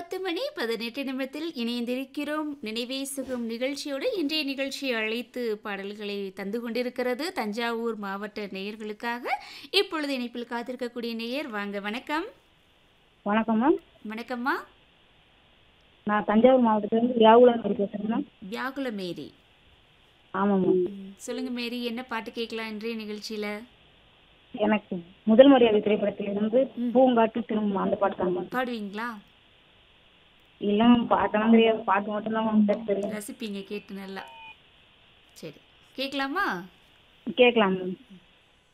பத்து மணி பதினெட்டு நிமிடத்தில் இணைந்திருக்கிறோம் நினைவே சுகம் நிகழ்ச்சியோடு இன்றைய நிகழ்ச்சியை அழைத்து பாடல்களை தந்து கொண்டிருக்கிறது தஞ்சாவூர் மாவட்ட நேயர்களுக்காக இப்பொழுது இணைப்பில் காத்திருக்கக்கூடிய நேயர் வாங்க வணக்கம் வணக்கம் மேம் வணக்கம்மா நான் தஞ்சாவூர் மாவட்டத்துலேருந்து வியாகுலம் பேசுகிறேன் மேம் வியாகுல மேரி ஆமாம் மேம் ம், சொல்லுங்க மேரி என்ன பாட்டு கேட்கலாம் இன்றைய நிகழ்ச்சியில எனக்கு முதல் மரியாதை திரைப்படத்திலிருந்து பூங்காட்டு திரும்ப அந்த பாட்டு தான் மேம் பாடுவீங்களா இல்லை மேம் பாட்டெல்லாம் தெரியாது பாட்டு மட்டும்தான் மேம் பேச தெரியும் ரசிப்பீங்க கேட்டு நல்லா சரி கேட்கலாமா கேட்கலாம் மேம்